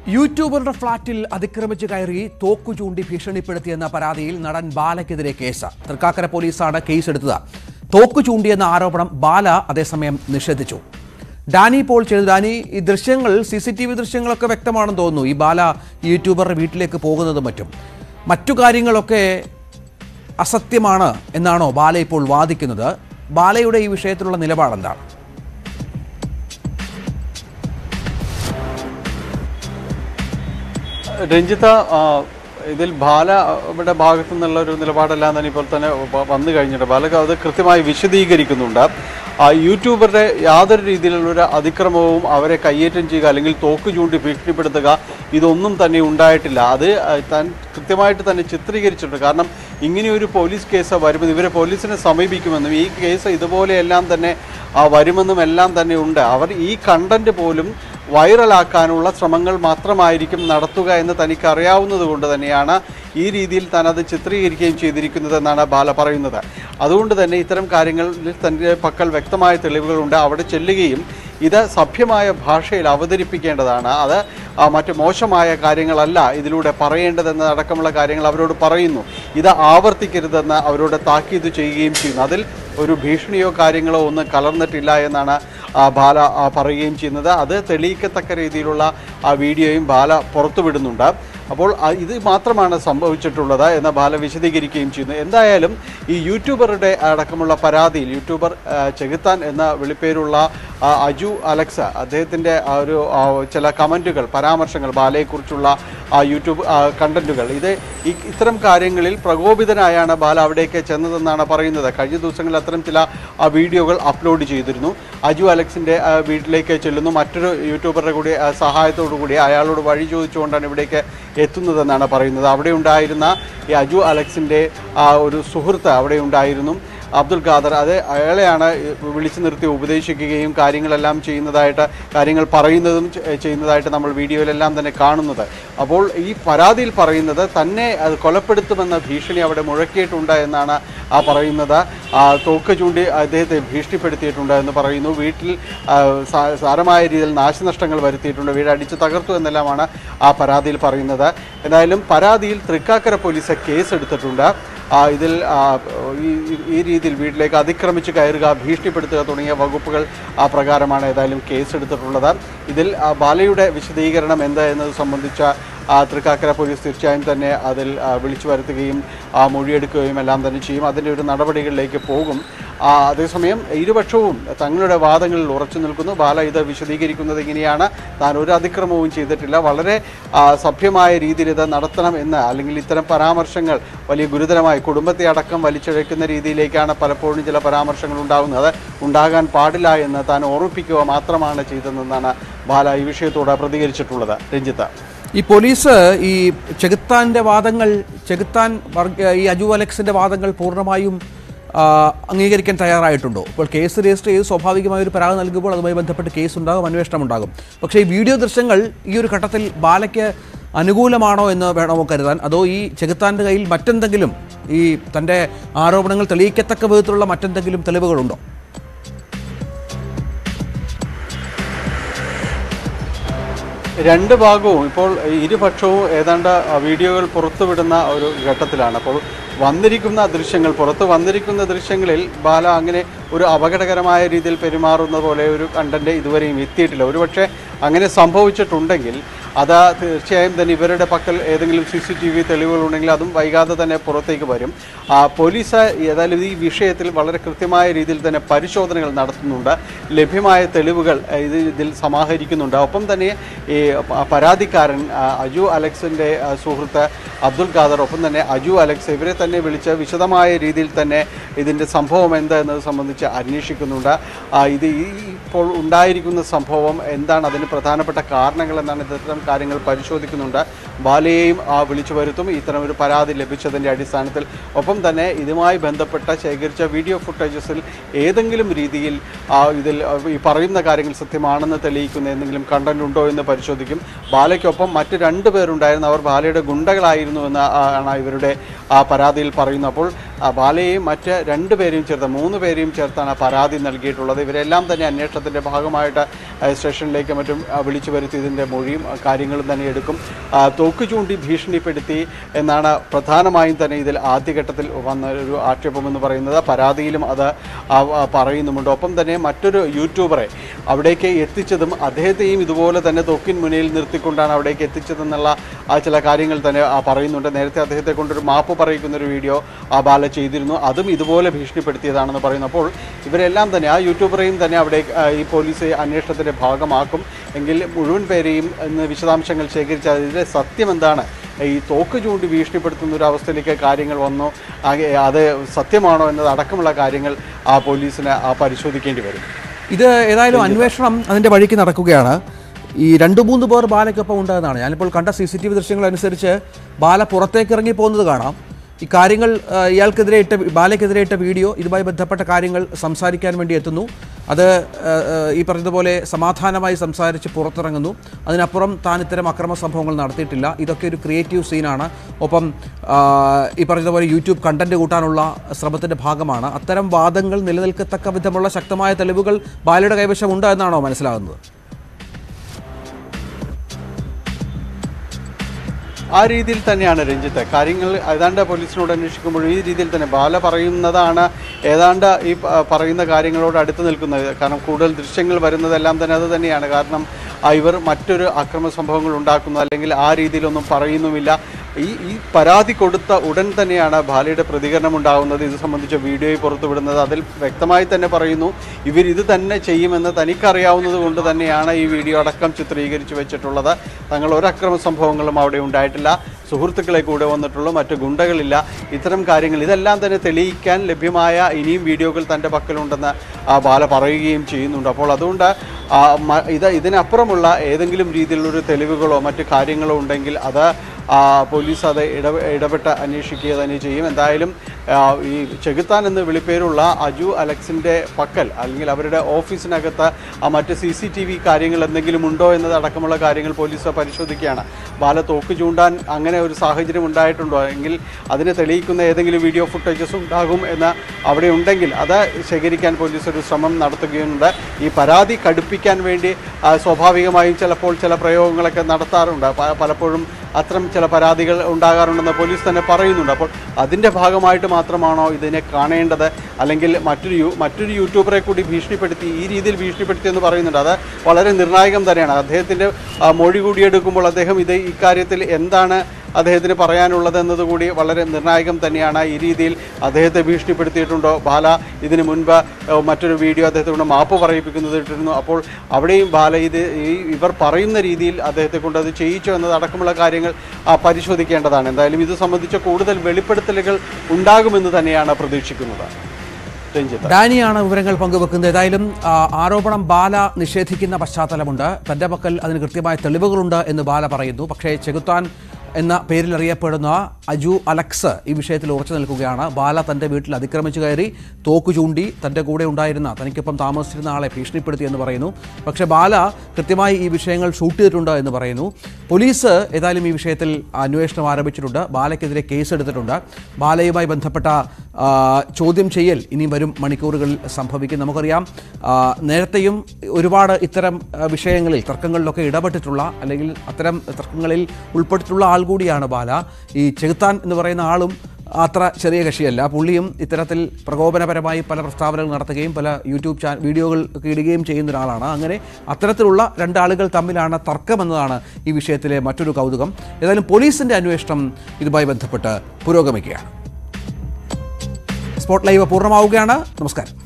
യൂട്യൂബറുടെ ഫ്ളാറ്റിൽ അതിക്രമിച്ച് കയറി തോക്കു ചൂണ്ടി ഭീഷണിപ്പെടുത്തിയെന്ന പരാതിയിൽ നടൻ ബാലയ്ക്കെതിരെ കേസ് തൃക്കാക്കര പോലീസാണ് കേസെടുത്തത് തോക്കു ചൂണ്ടിയെന്ന ആരോപണം ബാല അതേസമയം നിഷേധിച്ചു ഡാനി പോൾ ചെയ്തു ഡാനി ഈ ദൃശ്യങ്ങൾ സി സി ടി വി ദൃശ്യങ്ങളൊക്കെ വ്യക്തമാണെന്ന് തോന്നുന്നു ഈ ബാല യൂട്യൂബറുടെ വീട്ടിലേക്ക് പോകുന്നതും മറ്റും മറ്റു കാര്യങ്ങളൊക്കെ അസത്യമാണ് എന്നാണോ ബാല ഇപ്പോൾ വാദിക്കുന്നത് ബാലയുടെ ഈ വിഷയത്തിലുള്ള നിലപാടെന്താണ് രഞ്ജിത്ത ആ, ഇതിൽ ബാലയുടെ ഭാഗത്തു നിന്നുള്ള ഒരു നിലപാടെല്ലാം തന്നെ ഇപ്പോൾ തന്നെ വ- വന്നു കഴിഞ്ഞിട്ട് ബാല അത് കൃത്യമായി വിശദീകരിക്കുന്നുണ്ട് ആ യൂട്യൂബറുടെ യാതൊരു രീതിയിലുള്ള ഒരു അതിക്രമവും അവരെ കയ്യേറ്റം ചെയ്യുക അല്ലെങ്കിൽ തോക്ക് ചൂണ്ടി ഭീഷണിപ്പെടുത്തുക ഇതൊന്നും തന്നെ ഉണ്ടായിട്ടില്ല അത് ആ, താൻ കൃത്യമായിട്ട് തന്നെ ചിത്രീകരിച്ചിട്ടുണ്ട് കാരണം ഇങ്ങനെയൊരു പോലീസ് കേസ് വരുമ്പോൾ ഇവരെ പോലീസിനെ സമീപിക്കുമെന്നും ഈ കേസ് ഇതുപോലെയെല്ലാം തന്നെ ആ, വരുമെന്നും എല്ലാം തന്നെ ഉണ്ട് അവർ ഈ കണ്ടന്റ് പോലും വൈറലാക്കാനുള്ള ശ്രമങ്ങൾ മാത്രമായിരിക്കും നടത്തുക എന്ന് തനിക്ക് അറിയാവുന്നത് കൊണ്ട് തന്നെയാണ് ഈ രീതിയിൽ താൻ അത് ചിത്രീകരിക്കുകയും ചെയ്തിരിക്കുന്നത് എന്നാണ് ബാല പറയുന്നത് അതുകൊണ്ട് തന്നെ ഇത്തരം കാര്യങ്ങളിൽ തൻ്റെ പക്കൽ വ്യക്തമായ തെളിവുകളുണ്ട് അവിടെ ചെല്ലുകയും ഇത് സഭ്യമായ ഭാഷയിൽ അവതരിപ്പിക്കേണ്ടതാണ് അത് ആ, മറ്റ് മോശമായ കാര്യങ്ങളല്ല ഇതിലൂടെ പറയേണ്ടതെന്ന അടക്കമുള്ള കാര്യങ്ങൾ അവരോട് പറയുന്നു ഇത് ആവർത്തിക്കരുതെന്ന് അവരോട് താക്കീത് ചെയ്യുകയും ചെയ്യുന്നു അതിൽ ഒരു ഭീഷണിയോ കാര്യങ്ങളോ ഒന്നും കലർന്നിട്ടില്ല എന്നാണ് ആ, ബാല ആ, പറയുകയും ചെയ്യുന്നത് അത് തെളിയിക്കത്തക്ക രീതിയിലുള്ള ആ വീഡിയോയും ബാല പുറത്തുവിടുന്നുണ്ട് അപ്പോൾ ആ, ഇത് മാത്രമാണ് സംഭവിച്ചിട്ടുള്ളത് എന്ന് ബാല വിശദീകരിക്കുകയും ചെയ്യുന്നു എന്തായാലും ഈ യൂട്യൂബറുടെ അടക്കമുള്ള പരാതിയിൽ യൂട്യൂബർ ആ, ചെകുത്താൻ എന്ന വിളിപ്പേരുള്ള ആ, അജു അലക്സ അദ്ദേഹത്തിൻ്റെ ആ ഒരു ആ, ചില കമൻറ്റുകൾ പരാമർശങ്ങൾ ബാലയെക്കുറിച്ചുള്ള ആ യൂട്യൂബ് ആ, കണ്ടന്റുകൾ ഇത് ഈ ഇത്തരം കാര്യങ്ങളിൽ പ്രകോപിതനായാണ് ബാല അവിടേക്ക് ചെന്നതെന്നാണ് പറയുന്നത് കഴിഞ്ഞ ദിവസങ്ങളിൽ അത്തരം ചില ആ, വീഡിയോകൾ അപ്ലോഡ് ചെയ്തിരുന്നു അജു അലക്സിൻ്റെ ആ, വീട്ടിലേക്ക് ചെല്ലുന്നു മറ്റൊരു യൂട്യൂബറുടെ കൂടി ആ, സഹായത്തോടു കൂടി അയാളോട് വഴി ചോദിച്ചുകൊണ്ടാണ് ഇവിടേക്ക് എത്തുന്നതെന്നാണ് പറയുന്നത് അവിടെ ഉണ്ടായിരുന്ന ഈ അജു അലക്സിൻ്റെ ആ ഒരു സുഹൃത്ത് അവിടെ ഉണ്ടായിരുന്നു അബ്ദുൽ ഖാദർ അത് അയാളെയാണ് വിളിച്ചു നിർത്തി ഉപദേശിക്കുകയും കാര്യങ്ങളെല്ലാം ചെയ്യുന്നതായിട്ട് കാര്യങ്ങൾ പറയുന്നതും ചെ- ചെയ്യുന്നതായിട്ട് നമ്മൾ വീഡിയോയിലെല്ലാം തന്നെ കാണുന്നത് അപ്പോൾ ഈ പരാതിയിൽ പറയുന്നത് തന്നെ അത് കൊലപ്പെടുത്തുമെന്ന ഭീഷണി അവിടെ മുഴക്കിയിട്ടുണ്ട് എന്നാണ് ആ പറയുന്നത് ആ, തോക്ക് ചൂണ്ടി അദ്ദേഹത്തെ ഭീഷണിപ്പെടുത്തിയിട്ടുണ്ട് എന്ന് പറയുന്നു വീട്ടിൽ ആ, സാ- സാരമായ രീതിയിൽ നാശനഷ്ടങ്ങൾ വരുത്തിയിട്ടുണ്ട് വീട് അടിച്ചു തകർത്തു എന്നെല്ലാമാണ് ആ പരാതിയിൽ പറയുന്നത് എന്തായാലും പരാതിയിൽ തൃക്കാക്കര പോലീസ് കേസെടുത്തിട്ടുണ്ട് ആ, ഇതിൽ ആ, ഈ ഈ- ഈ രീതിയിൽ വീട്ടിലേക്ക് അതിക്രമിച്ച് കയറുക ഭീഷണിപ്പെടുത്തുക തുടങ്ങിയ വകുപ്പുകൾ ആ പ്രകാരമാണ് ഏതായാലും കേസെടുത്തിട്ടുള്ളത് ഇതിൽ ആ, ബാലയുടെ വിശദീകരണം എന്താ എന്നത് സംബന്ധിച്ച ആ, തൃക്കാക്കര പോലീസ് തീർച്ചയായും തന്നെ അതിൽ ആ, വിളിച്ചു വരുത്തുകയും ആ, മൊഴിയെടുക്കുകയും എല്ലാം തന്നെ ചെയ്യും അതിൻ്റെ ഒരു നടപടികളിലേക്ക് പോകും ആ, അതേസമയം ഇരുപക്ഷവും തങ്ങളുടെ വാദങ്ങളിൽ ഉറച്ചു നിൽക്കുന്നു ബാല ഇത് വിശദീകരിക്കുന്നത് ഇങ്ങനെയാണ് താൻ ഒരു അതിക്രമവും ചെയ്തിട്ടില്ല വളരെ ആ, സഭ്യമായ രീതിയിൽ ഇത് നടത്തണം എന്ന് അല്ലെങ്കിൽ ഇത്തരം പരാമർശങ്ങൾ വലിയ ഗുരുതരമായി കുടുംബത്തെ അടക്കം വലിച്ചിഴക്കുന്ന രീതിയിലേക്കാണ് പലപ്പോഴും ചില പരാമർശങ്ങൾ ഉണ്ടാകുന്നത് അത് ഉണ്ടാകാൻ പാടില്ല എന്ന് താൻ ഓർമ്മിപ്പിക്കുക മാത്രമാണ് ചെയ്തതെന്നാണ് ബാല ഈ വിഷയത്തോട് പ്രതികരിച്ചിട്ടുള്ളത് രഞ്ജിത്ത് ഈ പോലീസ് ഈ ചെകുത്താന്റെ വാദങ്ങൾ ചെകുത്താൻ വർഗ- ഈ അജു അലക്സിന്റെ വാദങ്ങൾ പൂർണ്ണമായും ആ, അംഗീകരിക്കാൻ തയ്യാറായിട്ടുണ്ടോ ഇപ്പോൾ കേസ് രജിസ്റ്റർ ചെയ്ത് സ്വാഭാവികമായ ഒരു പരാതി നൽകുമ്പോൾ അതുമായി ബന്ധപ്പെട്ട് കേസ് ഉണ്ടാകും അന്വേഷണം ഉണ്ടാകും പക്ഷേ ഈ വീഡിയോ ദൃശ്യങ്ങൾ ഈ ഒരു ഘട്ടത്തിൽ ബാലയ്ക്ക് അനുകൂലമാണോ എന്ന് വേണമോ കരുതാൻ അതോ ഈ ചെകുത്താന്റെ കയ്യിൽ മറ്റെന്തെങ്കിലും ഈ തൻ്റെ ആരോപണങ്ങൾ തെളിയിക്കത്തക്ക വിധത്തിലുള്ള മറ്റെന്തെങ്കിലും തെളിവുകളുണ്ടോ രണ്ട് ഭാഗവും ഇപ്പോൾ ഇരുപക്ഷവും ഏതാണ്ട് വീഡിയോകൾ പുറത്തുവിടുന്ന ഒരു ഘട്ടത്തിലാണ് അപ്പോൾ വന്നിരിക്കുന്ന ദൃശ്യങ്ങൾ പുറത്ത് വന്നിരിക്കുന്ന ദൃശ്യങ്ങളിൽ ബാല അങ്ങനെ ഒരു അപകടകരമായ രീതിയിൽ പെരുമാറുന്ന പോലെ ഒരു കണ്ടന്റ് ഇതുവരെയും എത്തിയിട്ടില്ല ഒരുപക്ഷെ അങ്ങനെ സംഭവിച്ചിട്ടുണ്ടെങ്കിൽ അത് തീർച്ചയായും തന്നെ ഇവരുടെ പക്കൽ ഏതെങ്കിലും സി സി ടി വി തെളിവുകളുണ്ടെങ്കിൽ അതും വൈകാതെ തന്നെ പുറത്തേക്ക് വരും ആ, പോലീസ് ഏതായാലും ഈ വിഷയത്തിൽ വളരെ കൃത്യമായ രീതിയിൽ തന്നെ പരിശോധനകൾ നടത്തുന്നുണ്ട് ലഭ്യമായ തെളിവുകൾ ആ, ഇത് ഇതിൽ സമാഹരിക്കുന്നുണ്ട് ഒപ്പം തന്നെ ഈ പ- പരാതിക്കാരൻ ആ, അജു അലക്സിൻ്റെ ആ, സുഹൃത്ത് അബ്ദുൽ ഖാദർ ഒപ്പം തന്നെ അജു അലക്സ് ഇവരെ തന്നെ വിളിച്ച് വിശദമായ രീതിയിൽ തന്നെ ഇതിൻ്റെ സംഭവം എന്താ എന്നത് സംബന്ധിച്ച് അന്വേഷിക്കുന്നുണ്ട് ആ, ഇത് ഈ ഇപ്പോൾ ഉണ്ടായിരിക്കുന്ന സംഭവം എന്താണ് അതിന് പ്രധാനപ്പെട്ട കാരണങ്ങൾ എന്നാണ് ഇത്തരം കാര്യങ്ങൾ പരിശോധിക്കുന്നുണ്ട് ബാലയെയും ആ, വിളിച്ചു വരുത്തും ഇത്തരം ഒരു പരാതി ലഭിച്ചതിൻ്റെ അടിസ്ഥാനത്തിൽ ഒപ്പം തന്നെ ഇതുമായി ബന്ധപ്പെട്ട ശേഖരിച്ച വീഡിയോ ഫുട്ടേജസിൽ ഏതെങ്കിലും രീതിയിൽ ആ, ഇതിൽ ആ, ഈ പറയുന്ന കാര്യങ്ങൾ സത്യമാണെന്ന് തെളിയിക്കുന്ന എന്തെങ്കിലും കണ്ടന്റ് ഉണ്ടോ എന്ന് പരിശോധിക്കും ബാലയ്ക്കൊപ്പം മറ്റ് രണ്ട് പേരുണ്ടായിരുന്നു അവർ ബാലയുടെ ഗുണ്ടകളായിരുന്നു എന്ന് ആ, ആണ് ഇവരുടെ ആ പരാതിയിൽ പറയുന്നത് അപ്പോൾ ആ ബാലയെയും മറ്റ് രണ്ട് പേരെയും ചേർത്ത് മൂന്ന് പേരെയും ചേർത്താണ് പരാതി നൽകിയിട്ടുള്ളത് ഇവരെല്ലാം തന്നെ അന്വേഷണത്തിൻ്റെ ഭാഗമായിട്ട് ആ, സ്റ്റേഷനിലേക്ക് മറ്റും ആ, വിളിച്ചു വരുത്തി ഇതിൻ്റെ മൊഴിയും ആ, കാര്യങ്ങളും തന്നെ എടുക്കും ആ, തോക്ക് ചൂണ്ടി ഭീഷണിപ്പെടുത്തി എന്നാണ് പ്രധാനമായും തന്നെ ഇതിൽ ആദ്യഘട്ടത്തിൽ വന്ന ഒരു ആക്ഷേപം എന്ന് പറയുന്നത് പരാതിയിലും അത് ആ, ആ, പറയുന്നുമുണ്ട് ഒപ്പം തന്നെ മറ്റൊരു യൂട്യൂബറെ അവിടേക്ക് എത്തിച്ചതും അദ്ദേഹത്തെയും ഇതുപോലെ തന്നെ തൊക്കിൻ മുന്നിൽ നിർത്തിക്കൊണ്ടാണ് അവിടേക്ക് എത്തിച്ചതെന്നുള്ള ആ ചില കാര്യങ്ങൾ തന്നെ ആ, പറയുന്നുണ്ട് നേരത്തെ അദ്ദേഹത്തെ കൊണ്ടൊരു മാപ്പ് പറയിക്കുന്ന ഒരു വീഡിയോ ആ ബാല ചെയ്തിരുന്നു അതും ഇതുപോലെ ഭീഷണിപ്പെടുത്തിയതാണെന്ന് പറയുന്നു അപ്പോൾ ഇവരെല്ലാം തന്നെ ആ യൂട്യൂബറെയും തന്നെ അവിടെ ആ, ഈ പോലീസ് അന്വേഷണത്തിൻ്റെ ഭാഗമാക്കും എങ്കിൽ മുഴുവൻ പേരെയും ഇന്ന് വിശദാംശങ്ങൾ ശേഖരിച്ച് അതിൻ്റെ സത്യം എന്താണ് ഈ തോക്ക് ചൂണ്ടി ഭീഷണിപ്പെടുത്തുന്ന ഒരു അവസ്ഥയിലേക്ക് കാര്യങ്ങൾ വന്നു ആകെ അത് സത്യമാണോ എന്നത് അടക്കമുള്ള കാര്യങ്ങൾ ആ പോലീസിന് ആ പരിശോധിക്കേണ്ടി വരും ഇത് ഏതായാലും അന്വേഷണം അതിന്റെ വഴിക്ക് നടക്കുകയാണ് ഈ രണ്ടു മൂന്ന് പേർ ബാലയ്ക്കൊപ്പം ഉണ്ടെന്നാണ് ഞാനിപ്പോൾ കണ്ട സി സി ടി വി ദൃശ്യങ്ങൾ അനുസരിച്ച് ബാല പുറത്തേക്ക് ഇറങ്ങി പോകുന്നത് കാണാം ഈ കാര്യങ്ങൾ ആ, ഇയാൾക്കെതിരെ ഇട്ട ബാലയ്ക്കെതിരെ ഇട്ട വീഡിയോ ഇതുമായി ബന്ധപ്പെട്ട കാര്യങ്ങൾ സംസാരിക്കാൻ വേണ്ടി എത്തുന്നു അത് ആ, ആ, ഈ പറഞ്ഞതുപോലെ സമാധാനമായി സംസാരിച്ച് പുറത്തിറങ്ങുന്നു അതിനപ്പുറം താൻ ഇത്തരം അക്രമ സംഭവങ്ങൾ നടത്തിയിട്ടില്ല ഇതൊക്കെ ഒരു ക്രിയേറ്റീവ് സീനാണ് ഒപ്പം ആ, ഈ പറഞ്ഞതുപോലെ യൂട്യൂബ് കണ്ടന്റ് കൂട്ടാനുള്ള ശ്രമത്തിന്റെ ഭാഗമാണ് അത്തരം വാദങ്ങൾ നിലനിൽക്കത്തക്ക വിധമുള്ള ശക്തമായ തെളിവുകൾ ബാലയുടെ കൈവശമുണ്ട് എന്നാണോ മനസ്സിലാകുന്നത് ആ രീതിയിൽ തന്നെയാണ് രഞ്ജിത്ത് കാര്യങ്ങൾ ഏതാണ്ട് പോലീസിനോട് അന്വേഷിക്കുമ്പോൾ ഈ രീതിയിൽ തന്നെ ബാല പറയുന്നതാണ് ഏതാണ്ട് ഈ പ- പറയുന്ന കാര്യങ്ങളോട് അടുത്ത് നിൽക്കുന്നത് കാരണം കൂടുതൽ ദൃശ്യങ്ങൾ വരുന്നതെല്ലാം തന്നെ അത് തന്നെയാണ് കാരണം ആ ഇവർ മറ്റൊരു അക്രമ സംഭവങ്ങൾ ഉണ്ടാക്കുന്നു അല്ലെങ്കിൽ ആ രീതിയിലൊന്നും പറയുന്നുമില്ല ഈ ഈ പരാതി കൊടുത്ത ഉടൻ തന്നെയാണ് ബാലയുടെ പ്രതികരണം ഉണ്ടാകുന്നത് ഇത് സംബന്ധിച്ച വീഡിയോ പുറത്തുവിടുന്നത് അതിൽ വ്യക്തമായി തന്നെ പറയുന്നു ഇവർ ഇത് തന്നെ ചെയ്യുമെന്ന് തനിക്കറിയാവുന്നത് കൊണ്ട് തന്നെയാണ് ഈ വീഡിയോ അടക്കം ചിത്രീകരിച്ചു വെച്ചിട്ടുള്ളത് തങ്ങൾ ഒരക്രമ സംഭവങ്ങളും അവിടെ ഉണ്ടായിട്ടില്ല സുഹൃത്തുക്കളെ കൂടെ വന്നിട്ടുള്ളൂ മറ്റു ഗുണ്ടകളില്ല ഇത്തരം കാര്യങ്ങൾ ഇതെല്ലാം തന്നെ തെളിയിക്കാൻ ലഭ്യമായ ഇനിയും വീഡിയോകൾ തൻ്റെ പക്കലുണ്ടെന്ന് ആ ബാല പറയുകയും ചെയ്യുന്നുണ്ട് അപ്പോൾ അതുകൊണ്ട് ആ, മ- ഇത് ഇതിനപ്പുറമുള്ള ഏതെങ്കിലും രീതിയിലുള്ളൊരു തെളിവുകളോ മറ്റു കാര്യങ്ങളോ ഉണ്ടെങ്കിൽ അത് ആ, പോലീസ് അത് ഇട ഇടപെട്ട് അന്വേഷിക്കുക തന്നെ ചെയ്യും എന്തായാലും ആ, ഈ ചെകുത്താൻ എന്ന് വിളിപ്പേരുള്ള അജു അലക്സിൻ്റെ പക്കൽ അല്ലെങ്കിൽ അവരുടെ ഓഫീസിനകത്ത് ആ മറ്റ് സി സി ടി വി കാര്യങ്ങൾ എന്തെങ്കിലും ഉണ്ടോ എന്നത് അടക്കമുള്ള കാര്യങ്ങൾ പോലീസ് പരിശോധിക്കുകയാണ് ബാല തോക്ക് ചൂണ്ടാൻ അങ്ങനെ ഒരു സാഹചര്യം ഉണ്ടായിട്ടുണ്ടോ എങ്കിൽ അതിനെ തെളിയിക്കുന്ന ഏതെങ്കിലും വീഡിയോ ഫുട്ടേജസ് ഉണ്ടാകും എന്ന് അവിടെ ഉണ്ടെങ്കിൽ അത് ശേഖരിക്കാൻ പോലീസ് ഒരു ശ്രമം നടത്തുകയുണ്ട് ഈ പരാതി കടുപ്പിക്കാൻ വേണ്ടി ആ, സ്വാഭാവികമായും ചിലപ്പോൾ ചില പ്രയോഗങ്ങളൊക്കെ നടത്താറുണ്ട് പ- പലപ്പോഴും അത്തരം ചില പരാതികൾ ഉണ്ടാകാറുണ്ടെന്ന് പോലീസ് തന്നെ പറയുന്നുണ്ട് അപ്പോൾ അതിൻ്റെ ഭാഗമായിട്ട് മാത്രമാണോ ഇതിനെ കാണേണ്ടത് അല്ലെങ്കിൽ മറ്റൊരു യു മറ്റൊരു യൂട്യൂബറെ കൂടി ഭീഷണിപ്പെടുത്തി ഈ രീതിയിൽ ഭീഷണിപ്പെടുത്തി എന്ന് പറയുന്നുണ്ട് അത് വളരെ നിർണായകം തന്നെയാണ് അദ്ദേഹത്തിൻ്റെ ആ, മൊഴി കൂടിയെടുക്കുമ്പോൾ അദ്ദേഹം ഇത് ഇക്കാര്യത്തിൽ എന്താണ് അദ്ദേഹത്തിന് പറയാനുള്ളത് എന്നതുകൂടി വളരെ നിർണായകം തന്നെയാണ് ഈ രീതിയിൽ അദ്ദേഹത്തെ ഭീഷണിപ്പെടുത്തിയിട്ടുണ്ടോ ബാല ഇതിനു മുൻപ് ഏഹ്, മറ്റൊരു വീഡിയോ അദ്ദേഹത്തെ കൊണ്ട് മാപ്പ് പറയിപ്പിക്കുന്നത് ഇട്ടിരുന്നു അപ്പോൾ അവിടെയും ബാല ഇത് ഈ ഇവർ പറയുന്ന രീതിയിൽ അദ്ദേഹത്തെ കൊണ്ട് അത് ചെയ്യിച്ചോ എന്നത് അടക്കമുള്ള കാര്യങ്ങൾ ആ, പരിശോധിക്കേണ്ടതാണ് എന്തായാലും ഇത് സംബന്ധിച്ച കൂടുതൽ വെളിപ്പെടുത്തലുകൾ ഉണ്ടാകുമെന്ന് തന്നെയാണ് പ്രതീക്ഷിക്കുന്നത് രഞ്ജിത്ത് ഡാനിയാണ് വിവരങ്ങൾ പങ്കുവെക്കുന്നത് ഏതായാലും ആ, ആരോപണം ബാല നിഷേധിക്കുന്ന പശ്ചാത്തലമുണ്ട് തന്റെ പക്കൽ അതിന് കൃത്യമായ തെളിവുകളുണ്ട് എന്ന് ബാല പറയുന്നു പക്ഷേ ചെകുത്താൻ എന്ന പേരിൽ അറിയപ്പെടുന്ന അജു അലക്സ് ഈ വിഷയത്തിൽ ഉറച്ചു നിൽക്കുകയാണ് ബാല തന്റെ വീട്ടിൽ അതിക്രമിച്ചു കയറി തോക്കു ചൂണ്ടി തന്റെ കൂടെ ഉണ്ടായിരുന്ന തനിക്കൊപ്പം താമസിച്ചിരുന്ന ആളെ ഭീഷണിപ്പെടുത്തി എന്ന് പറയുന്നു പക്ഷേ ബാല കൃത്യമായി ഈ വിഷയങ്ങൾ ഷൂട്ട് ചെയ്തിട്ടുണ്ട് എന്ന് പറയുന്നു പോലീസ് ഏതായാലും ഈ വിഷയത്തിൽ അന്വേഷണം ആരംഭിച്ചിട്ടുണ്ട് ബാലയ്ക്കെതിരെ കേസെടുത്തിട്ടുണ്ട് ബാലയുമായി ബന്ധപ്പെട്ട ആ, ചോദ്യം ചെയ്യൽ ഇനി വരും മണിക്കൂറുകളിൽ സംഭവിക്കും നമുക്കറിയാം ആ, നേരത്തെയും ഒരുപാട് ഇത്തരം ആ, വിഷയങ്ങളിൽ തർക്കങ്ങളിലൊക്കെ ഇടപെട്ടിട്ടുള്ള അല്ലെങ്കിൽ അത്തരം തർക്കങ്ങളിൽ ഉൾപ്പെട്ടിട്ടുള്ള ആൾ കൂടിയാണ് ബാല ഈ ചെകുത്താൻ എന്ന് പറയുന്ന ആളും അത്ര ചെറിയ കക്ഷിയല്ല പുള്ളിയും ഇത്തരത്തിൽ പ്രകോപനപരമായി പല പ്രസ്താവനകൾ നടത്തുകയും പല യൂട്യൂബ് ചാ വീഡിയോകൾ ഒക്കെ ഇടുകയും ചെയ്യുന്ന ഒരാളാണ് അങ്ങനെ അത്തരത്തിലുള്ള രണ്ടാളുകൾ തമ്മിലാണ് തർക്കമെന്നതാണ് ഈ വിഷയത്തിലെ മറ്റൊരു കൗതുകം ഏതായാലും പോലീസിൻ്റെ അന്വേഷണം ഇതുമായി ബന്ധപ്പെട്ട് പുരോഗമിക്കുകയാണ് സ്പോട്ട് ലൈവ് പൂർണ്ണമാവുകയാണ് നമസ്കാരം